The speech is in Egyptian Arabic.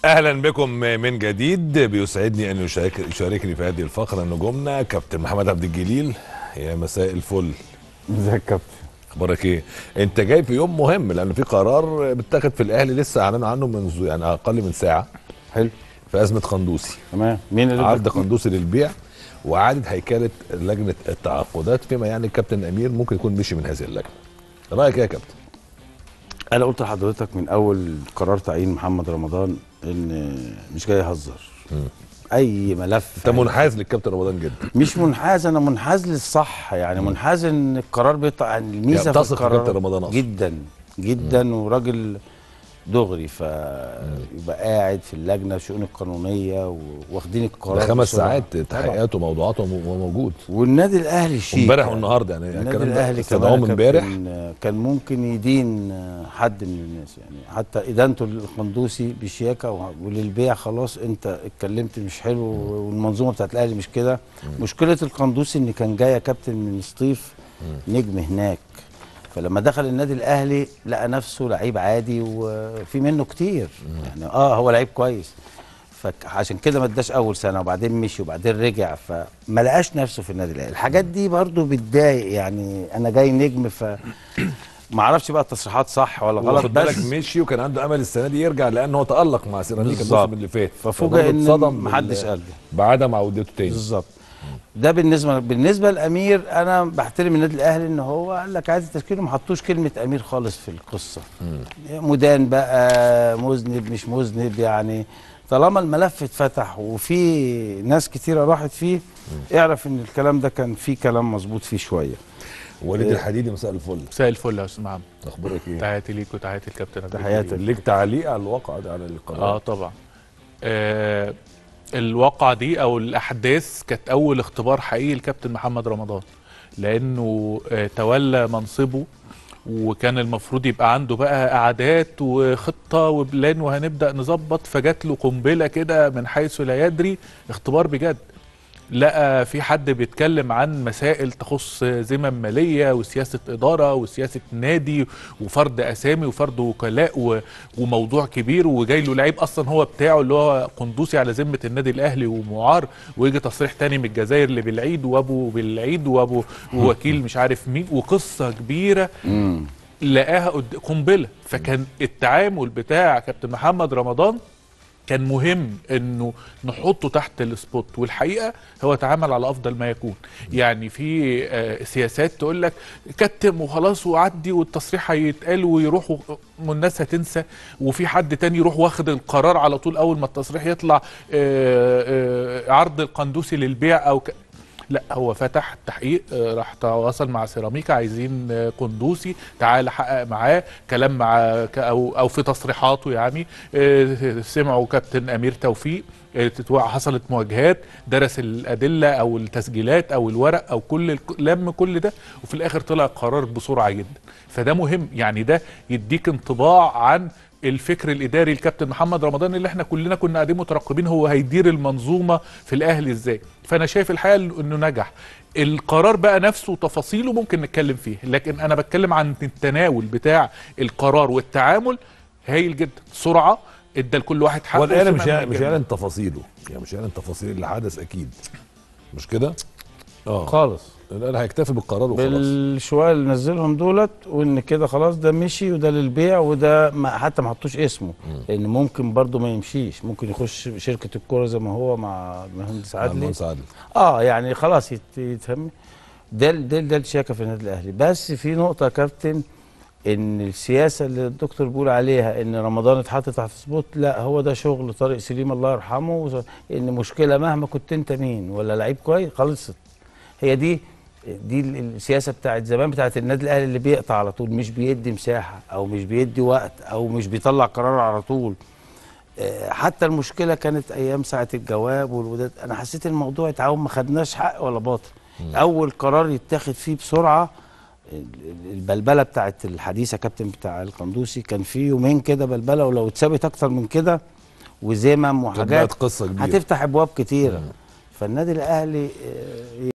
اهلا بكم من جديد بيسعدني ان يشارك يشاركني في هذه الفقره نجومنا كابتن محمد عبد الجليل يا مساء الفل ازيك يا كابتن اخبارك ايه انت جاي في يوم مهم لان في قرار بيتاخد في الاهلي لسه اعلنوا عنه من يعني اقل من ساعه حلو في ازمه قندوسي تمام مين اللي عرض قندوسي للبيع واعاده هيكله لجنه التعاقدات فيما يعني الكابتن امير ممكن يكون مشي من هذه اللجنه رايك ايه يا كابتن انا قلت لحضرتك من اول قرار تعيين محمد رمضان ان مش جاي اهزر اي ملف انت منحاز للكابتن رمضان جدا مش منحاز انا منحاز للصح يعني منحاز ان القرار بيطلع يعني الميزه يعني في بتثق في القرار كابتن رمضان أصلاً. جدا جدا وراجل دغري فيبقى قاعد في اللجنه الشؤون القانونيه و- واخدين القرار ده خمس بسرعة. ساعات طبعاً. تحقيقات وموضوعات وهو موجود والنادي الاهلي شيك امبارح والنهارده يعني النادي الكلام ده الاهلي استدعوه كمان من امبارح كان, كان ممكن يدين حد من الناس يعني حتى ادانته للقندوسي بشياكه و- وللبيع خلاص انت اتكلمت مش حلو والمنظومه بتاعت الاهلي مش كده مشكله القندوسي ان كان جاي كابتن من سطيف نجم هناك فلما دخل النادي الاهلي لقى نفسه لعيب عادي وفي منه كتير يعني اه هو لعيب كويس فعشان كده ما اداش اول سنه وبعدين مشي وبعدين رجع فما لقاش نفسه في النادي الاهلي الحاجات دي برضو بتضايق يعني انا جاي نجم ف ما اعرفش بقى التصريحات صح ولا غلط واخد بالك بس مشي وكان عنده امل السنه دي يرجع لان هو تالق مع سيراميكا بالظبط. الموسم اللي فات ففوجئ ان اتصدم محدش بال- قال له بعدم عودته تاني بالظبط ده بالنسبه بالنسبه لامير انا بحترم النادي الاهلي ان هو قال لك عايز التشكيل وما حطوش كلمه امير خالص في القصه مدان بقى مذنب مش مذنب يعني طالما الملف اتفتح وفي ناس كتيره راحت فيه اعرف ان الكلام ده كان فيه كلام مظبوط فيه شويه وليد الحديدي مساء الفل مساء الفل يا استاذ محمد اخبارك ايه تحياتي ليك وتحياتي الكابتن عبد تحياتي. الجليل. ليك تعليق على الواقع ده على القرار اه طبعا آه الواقعة دي او الاحداث كانت اول اختبار حقيقي لكابتن محمد رمضان لانه آه تولى منصبه وكان المفروض يبقى عنده بقى قعدات وخطة وبلان وهنبدأ نظبط فجات له قنبلة كده من حيث لا يدري اختبار بجد لقى في حد بيتكلم عن مسائل تخص ذمم ماليه وسياسه اداره وسياسه نادي وفرض اسامي وفرض وكلاء و- وموضوع كبير وجاي له لعيب اصلا هو بتاعه اللي هو قندوسي على ذمه النادي الاهلي ومعار ويجي تصريح تاني من الجزائر اللي بالعيد وابو بالعيد وابو ووكيل مش عارف مين وقصه كبيره امم لقاها قد- قنبله فكان التعامل بتاع كابتن محمد رمضان كان مهم انه نحطه تحت السبوت والحقيقه هو تعامل على افضل ما يكون يعني في آه، سياسات تقول لك كتم وخلاص وعدي والتصريح هيتقال ويروح و- والناس هتنسى وفي حد تاني يروح واخد القرار على طول اول ما التصريح يطلع آه، آه، عرض القندوسي للبيع او ك... لا هو فتح التحقيق آه، راح تواصل مع سيراميكا عايزين آه، قندوسي تعال حقق معاه كلام مع ك- او او في تصريحاته يعني آه، سمعوا كابتن امير توفيق آه، تتوا- حصلت مواجهات درس الادله او التسجيلات او الورق او كل الك- لم كل ده وفي الاخر طلع قرار بسرعه جدا فده مهم يعني ده يديك انطباع عن الفكر الاداري الكابتن محمد رمضان اللي احنا كلنا كنا قاعدين مترقبين هو هيدير المنظومه في الاهلي ازاي فانا شايف الحقيقه انه نجح القرار بقى نفسه وتفاصيله ممكن نتكلم فيه لكن انا بتكلم عن التناول بتاع القرار والتعامل هايل جدا سرعه ادى لكل واحد حقه هو الآن مش وسمع يعني من مش الجميع. اعلن تفاصيله يعني مش اعلن تفاصيل اللي حدث اكيد مش كده؟ اه خالص الان هيكتفي بالقرار وخلاص بالشويه اللي نزلهم دولت وان كده خلاص ده مشي وده للبيع وده ما حتى ما حطوش اسمه لان ممكن برضه ما يمشيش ممكن يخش شركه الكوره زي ما هو مع مهندس عدلي مهندس عادل اه يعني خلاص يت- يتهم ده ال- ده ال- ده الشياكه في النادي الاهلي بس في نقطه يا كابتن ان السياسه اللي الدكتور بيقول عليها ان رمضان اتحط تحت سبوت لا هو ده شغل طارق سليم الله يرحمه وز- ان مشكله مهما كنت انت مين ولا لعيب كويس خلصت هي دي دي ال- السياسه بتاعت زمان بتاعت النادي الاهلي اللي بيقطع على طول مش بيدي مساحه او مش بيدي وقت او مش بيطلع قرار على طول آه، حتى المشكله كانت ايام ساعه الجواب والوداد انا حسيت الموضوع اتعاون ما خدناش حق ولا باطل اول قرار يتاخد فيه بسرعه ال- ال- البلبله بتاعت الحديثه كابتن بتاع القندوسي كان في يومين كده بلبله ولو اتثبت اكتر من كده وزمم كانت وحاجات بقت قصه كبيره هتفتح ابواب كتيره فالنادي الاهلي آه،